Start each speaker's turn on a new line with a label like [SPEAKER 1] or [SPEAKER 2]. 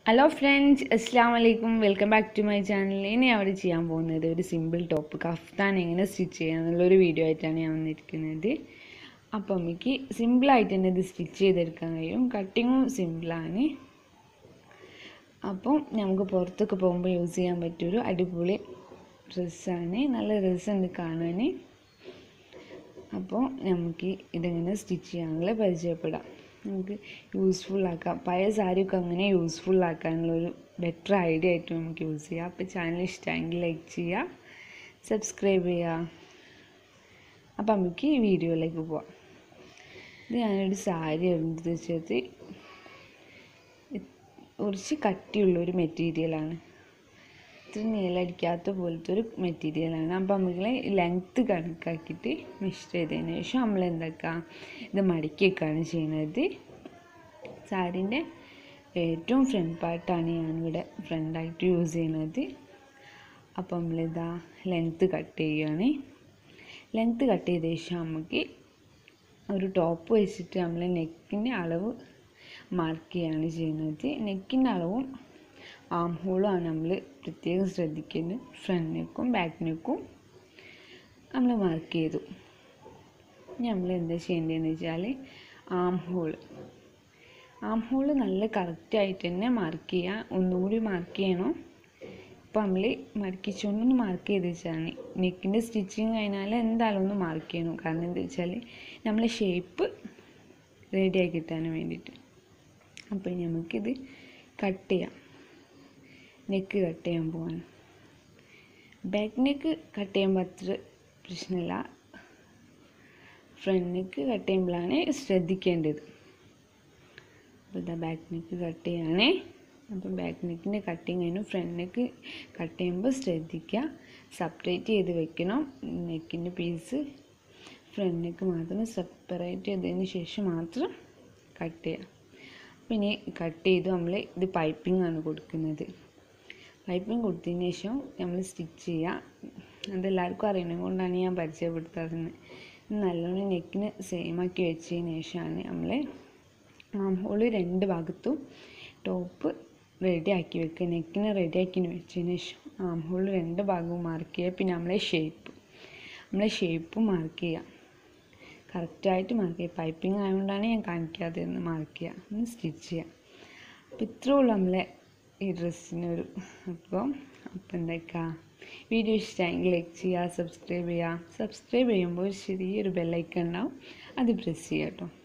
[SPEAKER 1] hello friends അസ്സാം വലൈക്കും welcome back to my channel ഇനി അവിടെ ചെയ്യാൻ പോകുന്നത് ഒരു സിമ്പിൾ ടോപ്പ് കഫ്താൻ എങ്ങനെ സ്റ്റിച്ച് ചെയ്യാം എന്നുള്ളൊരു വീഡിയോ ആയിട്ടാണ് ഞാൻ വന്നിരിക്കുന്നത് അപ്പം എനിക്ക് സിമ്പിളായിട്ട് തന്നെ ഇത് സ്റ്റിച്ച് ചെയ്തെടുക്കാൻ കഴിയും കട്ടിങ്ങും സിമ്പിളാണ് അപ്പം നമുക്ക് പുറത്തൊക്കെ പോകുമ്പോൾ യൂസ് ചെയ്യാൻ പറ്റിയൊരു അടിപൊളി ഡ്രസ്സാണ് നല്ല രസമുണ്ട് കാണാൻ അപ്പോൾ നമുക്ക് ഇതെങ്ങനെ സ്റ്റിച്ച് ചെയ്യാനുള്ള പരിചയപ്പെടാം നമുക്ക് യൂസ്ഫുൾ ആക്കാം പഴയ സാരിയൊക്കെ അങ്ങനെ യൂസ്ഫുൾ ആക്കാനുള്ളൊരു ബെറ്റർ ഐഡിയ ആയിട്ട് നമുക്ക് യൂസ് ചെയ്യാം അപ്പോൾ ചാനൽ ഇഷ്ടമെങ്കിൽ ലൈക്ക് ചെയ്യുക സബ്സ്ക്രൈബ് ചെയ്യുക അപ്പോൾ നമുക്ക് ഈ വീഡിയോയിലേക്ക് പോവാം ഇത് ഞാനൊരു സാരി എടുത്ത് വെച്ചത് കുറച്ച് കട്ടിയുള്ളൊരു മെറ്റീരിയലാണ് ഇത്ര നീലടിക്കാത്ത പോലത്തെ ഒരു മെറ്റീരിയലാണ് അപ്പോൾ നമ്മൾ ലെങ്ത്ത് കണക്കാക്കിയിട്ട് മെഷർ ചെയ്തതിന് ശേഷം നമ്മൾ എന്താക്കുക ഇത് മടക്കി വെക്കുകയാണ് ചെയ്യുന്നത് സാരീൻ്റെ ഏറ്റവും ഫ്രണ്ട് പാർട്ടാണ് ഞാനിവിടെ ഫ്രണ്ടായിട്ട് യൂസ് ചെയ്യുന്നത് അപ്പോൾ നമ്മളിതാ ലെങ്ത്ത് കട്ട് ചെയ്യുകയാണ് ലെങ്ത്ത് കട്ട് ചെയ്ത ശേഷം നമുക്ക് ഒരു ടോപ്പ് വെച്ചിട്ട് നമ്മൾ നെക്കിൻ്റെ അളവ് മാർക്ക് ചെയ്യുകയാണ് ചെയ്യുന്നത് നെക്കിൻ്റെ അളവും ആം ഹോളുമാണ് നമ്മൾ പ്രത്യേകം ശ്രദ്ധിക്കുന്നത് ഫ്രണ്ട് നെക്കും ബാക്ക് നെക്കും നമ്മൾ മാർക്ക് ചെയ്തു നമ്മൾ എന്താ ചെയ്യേണ്ടതെന്ന് വെച്ചാൽ ആം ഹോൾ ആം ഹോൾ നല്ല കറക്റ്റായിട്ട് തന്നെ മാർക്ക് ചെയ്യുക ഒന്നുകൂടി മാർക്ക് ചെയ്യണം ഇപ്പോൾ നമ്മൾ മടക്കിച്ചുകൊണ്ടൊന്ന് മാർക്ക് ചെയ്ത് വെച്ചാൽ നെക്കിൻ്റെ സ്റ്റിച്ചിങ് കഴിഞ്ഞാൽ എന്തായാലും ഒന്ന് മാർക്ക് ചെയ്യണം കാരണം എന്താ വെച്ചാൽ നമ്മൾ ഷേപ്പ് റെഡിയാക്കി കിട്ടാൻ വേണ്ടിയിട്ട് അപ്പോൾ നമുക്കിത് കട്ട് ചെയ്യാം നെക്ക് കട്ട് ചെയ്യാൻ പോവാണ് ബാക്ക് നെക്ക് കട്ട് ചെയ്യുമ്പോൾ അത്ര പ്രശ്നമില്ല ഫ്രണ്ട് നെക്ക് കട്ട് ചെയ്യുമ്പോഴാണ് ശ്രദ്ധിക്കേണ്ടത് അപ്പോൾ ഇതാ ബാക്ക് നെക്ക് കട്ട് ചെയ്യാണ് അപ്പോൾ ബാക്ക് നെക്കിൻ്റെ കട്ടിങ് കഴിഞ്ഞു ഫ്രണ്ട് നെക്ക് കട്ട് ചെയ്യുമ്പോൾ ശ്രദ്ധിക്കുക സെപ്പറേറ്റ് ചെയ്ത് വെക്കണം നെക്കിൻ്റെ പീസ് ഫ്രണ്ട് നെക്ക് മാത്രം സെപ്പറേറ്റ് ചെയ്തതിന് ശേഷം മാത്രം കട്ട് ചെയ്യാം പിന്നെ കട്ട് ചെയ്തു നമ്മൾ ഇത് പൈപ്പിംഗ് ആണ് കൊടുക്കുന്നത് പൈപ്പിംഗ് കൊടുത്തതിന് ശേഷം നമ്മൾ സ്റ്റിച്ച് ചെയ്യുക അതെല്ലാവർക്കും അറിയണത് കൊണ്ടാണ് ഞാൻ പരിചയപ്പെടുത്താറുന്നത് നല്ലോണം നെക്കിന് സെയിം ആക്കി വെച്ചതിന് ശേഷമാണ് നമ്മൾ ആം ഹോൾ രണ്ട് ഭാഗത്തും ടോപ്പ് റെഡി ആക്കി വെക്കുക നെക്കിന് റെഡി ആക്കി വെച്ചതിന് ശേഷം ആം ഹോൾ രണ്ട് ഭാഗവും മാർക്ക് ചെയ്യുക പിന്നെ നമ്മളെ ഷേപ്പ് നമ്മളെ ഷേപ്പ് മാർക്ക് ചെയ്യുക കറക്റ്റായിട്ട് മാർക്ക് ചെയ്യുക പൈപ്പിംഗ് ആയതുകൊണ്ടാണ് ഞാൻ കാണിക്കാതെ എന്ന് മാർക്ക് ചെയ്യുക ഒന്ന് സ്റ്റിച്ച് ചെയ്യുക അപ്പോൾ ഇത്രേ ഉള്ളൂ നമ്മളെ ഈ ഡ്രസ്സിനൊരു അപ്പം അപ്പം എന്താക്കുക വീഡിയോ ഇഷ്ടമെങ്കിൽ ലൈക്ക് ചെയ്യുക സബ്സ്ക്രൈബ് ചെയ്യുക സബ്സ്ക്രൈബ് ചെയ്യുമ്പോൾ ചെറിയൊരു ബെല്ലൈക്കൺ ഉണ്ടാവും അത് പ്രസ് ചെയ്യുക കേട്ടോ